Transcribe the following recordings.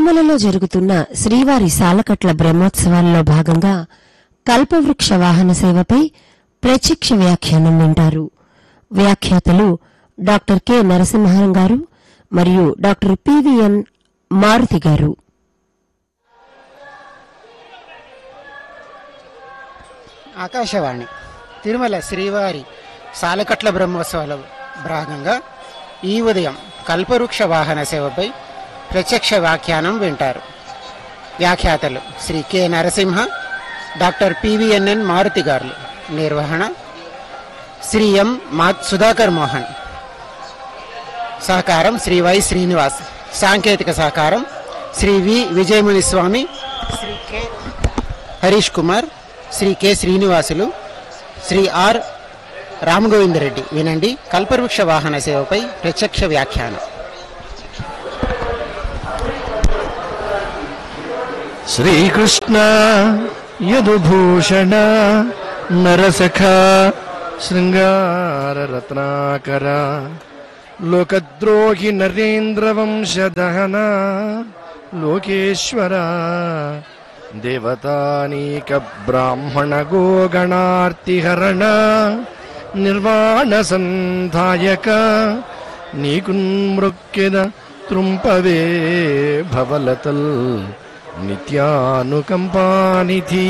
తిరుమలలో జరుగుతున్న శ్రీవారి సాలకట్ల బ్రహ్మోత్సవాల్లో భాగంగా కల్పవృక్ష వాహన సేవపై ప్రత్యక్ష వ్యాఖ్యానం వింటారు వ్యాఖ్యాతలు డాక్టర్ కె నరసింహం గారు మరియు డాక్టర్ పివిఎన్ మారుతి గారు ఆకాశవాణి తిరుమల శ్రీవారి సాలకట్ల బ్రహ్మోత్సవాల భాగంగా ఈ ఉదయం కల్పవృక్ష వాహన సేవపై ప్రత్యక్ష వ్యాఖ్యానం వింటారు వ్యాఖ్యాతలు Shri K Narasimha doctor PVNN Maruthi గారు నిర్వహణ శ్రీ ఎం మా సుధాకర్ మోహన్ సహకారం శ్రీ వై శ్రీనివాస్ సాంకేతిక సహకారం Shri V Vijayamuni Swamy Shri K Harish Kumar Shri K Srinivasulu Shri R Ramagovindareddy వినండి కల్పవృక్ష వాహన సేవపై ప్రత్యక్ష వ్యాఖ్యానం శ్రీకృష్ణ యదుభూషణ నరసఖ శృంగారరత్నాకర లోకద్రోహి నరేంద్రవంశదహన లోకేశ్వర దేవతానీక బ్రాహ్మణ గోగణార్తిహరణ నిర్వాణ సంధాయక నీకున్మృక్కిద త్రుంపవే భవలతల్ నిత్యానుకంపానిధి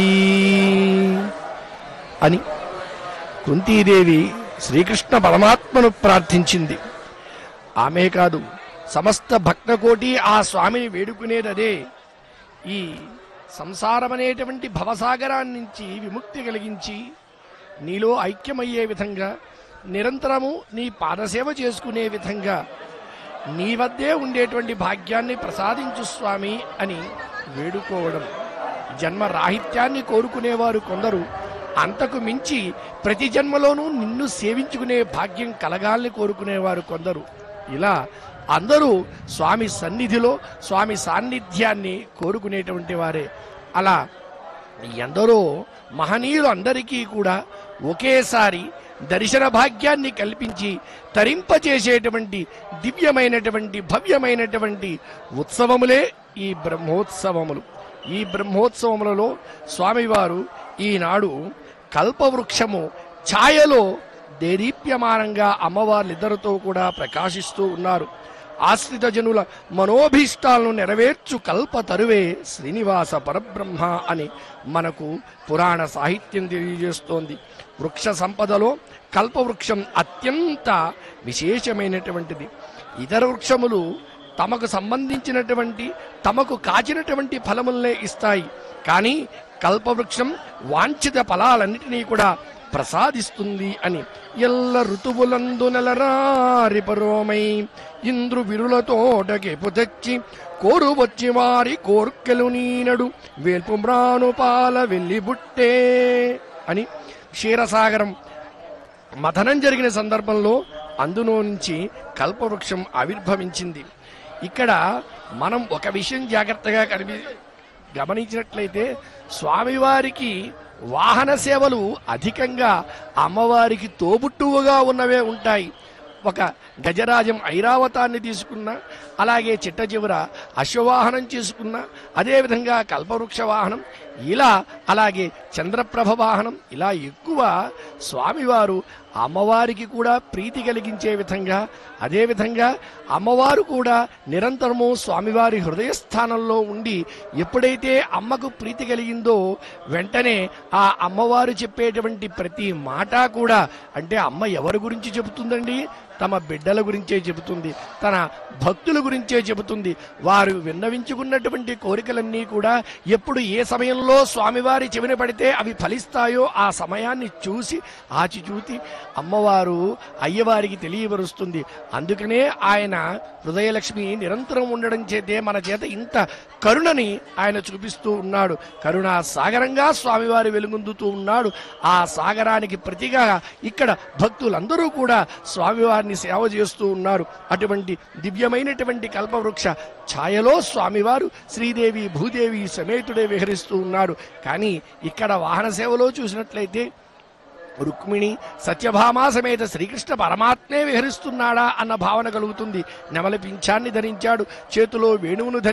అని కుంతీదేవి శ్రీకృష్ణ పరమాత్మను ప్రార్థించింది ఆమె కాదు సమస్త భక్తకోటి ఆ స్వామిని వేడుకునేదదే ఈ సంసారమనేటువంటి భవసాగరాన్ని నుంచి విముక్తి కలిగించి నీలో ఐక్యమయ్యే విధంగా నిరంతరము నీ పాదసేవ చేసుకునే విధంగా నీ వద్దే ఉండేటువంటి భాగ్యాన్ని ప్రసాదించు స్వామి అని వేడుకోవడం జన్మ రాహిత్యాన్ని కోరుకునేవారు కొందరు అంతకు మించి ప్రతి జన్మలోనూ నిన్ను సేవించుకునే భాగ్యం కలగాలని కోరుకునేవారు కొందరు ఇలా అందరూ స్వామి సన్నిధిలో స్వామి సాన్నిధ్యాన్ని కోరుకునేటువంటి వారే అలా ఎందరో మహనీయులు అందరికీ కూడా ఒకేసారి దర్శన భాగ్యాన్ని కల్పించి తరింపచేసేటువంటి దివ్యమైనటువంటి భవ్యమైనటువంటి ఉత్సవములే ఈ బ్రహ్మోత్సవములు ఈ బ్రహ్మోత్సవములలో స్వామివారు ఈనాడు కల్పవృక్షము ఛాయలో దేదీప్యమానంగా అమ్మవార్లిద్దరితో కూడా ప్రకాశిస్తూ ఉన్నారు ఆశ్రిత జనుల మనోభీష్టాలను నెరవేర్చు కల్ప తరువే శ్రీనివాస పరబ్రహ్మ అని మనకు పురాణ సాహిత్యం తెలియజేస్తోంది వృక్ష సంపదలో కల్పవృక్షం అత్యంత విశేషమైనటువంటిది ఇతర వృక్షములు తమకు సంబంధించినటువంటి తమకు కాచినటువంటి ఫలములనే ఇస్తాయి కానీ కల్పవృక్షం వాంఛిత ఫలాలన్నిటినీ కూడా ప్రసాదిస్తుంది అని ఎల్ల ఋతువులందు నెలరారి పరోమై ఇంద్రు విరులతోటకెపు తెచ్చి కోరు వచ్చి వారి కోర్కెలు నీనడు వేల్పు మ్రాను పాల వెళ్ళి బుట్టే అని క్షీరసాగరం మథనం జరిగిన సందర్భంలో అందులో నుంచి కల్పవృక్షం ఆవిర్భవించింది ఇక్కడ మనం ఒక విషయం జాగ్రత్తగా కనిపి గమనించినట్లయితే స్వామివారికి వాహన సేవలు అధికంగా అమ్మవారికి తోబుట్టువుగా ఉన్నవే ఉంటాయి ఒక గజరాజం ఐరావతాన్ని తీసుకున్న అలాగే చిట్ట చివర అశ్వవాహనం చేసుకున్న అదేవిధంగా కల్పవృక్ష వాహనం ఇలా అలాగే చంద్రప్రభ వాహనం ఇలా ఎక్కువ స్వామివారు అమ్మవారికి కూడా ప్రీతి కలిగించే విధంగా అదేవిధంగా అమ్మవారు కూడా నిరంతరము స్వామివారి హృదయ స్థానంలో ఉండి ఎప్పుడైతే అమ్మకు ప్రీతి కలిగిందో వెంటనే ఆ అమ్మవారు చెప్పేటువంటి ప్రతి మాట కూడా అంటే అమ్మ ఎవరి గురించి చెబుతుందండి తమ బిడ్డల గురించే చెబుతుంది తన భక్తుల గురించే చెబుతుంది వారు విన్నవించుకున్నటువంటి కోరికలన్నీ కూడా ఎప్పుడు ఏ సమయంలో స్వామివారి చెవిన పడితే అవి ఫలిస్తాయో ఆ సమయాన్ని చూసి ఆచి చూసి అమ్మవారు అయ్యవారికి తెలియపరుస్తుంది అందుకనే ఆయన హృదయలక్ష్మి నిరంతరం ఉండడం చేతే మన చేత ఇంత కరుణని ఆయన చూపిస్తూ ఉన్నాడు కరుణా సాగరంగా స్వామివారి వెలుగొందుతూ ఉన్నాడు ఆ సాగరానికి ప్రతిగా ఇక్కడ భక్తులందరూ కూడా స్వామివారిని సేవ చేస్తూ ఉన్నారు అటువంటి దివ్యమైనటువంటి కల్పవృక్ష ఛాయలో స్వామివారు శ్రీదేవి భూదేవి సమేతుడే విహరిస్తూ ఉన్నాడు కానీ ఇక్కడ వాహన సేవలో చూసినట్లయితే రుక్మిణి సత్యభామ సమేత శ్రీకృష్ణ పరమాత్మే విహరిస్తున్నాడా అన్న భావన కలుగుతుంది నెమలి పింఛాన్ని ధరించాడు చేతిలో వేణువును ధరి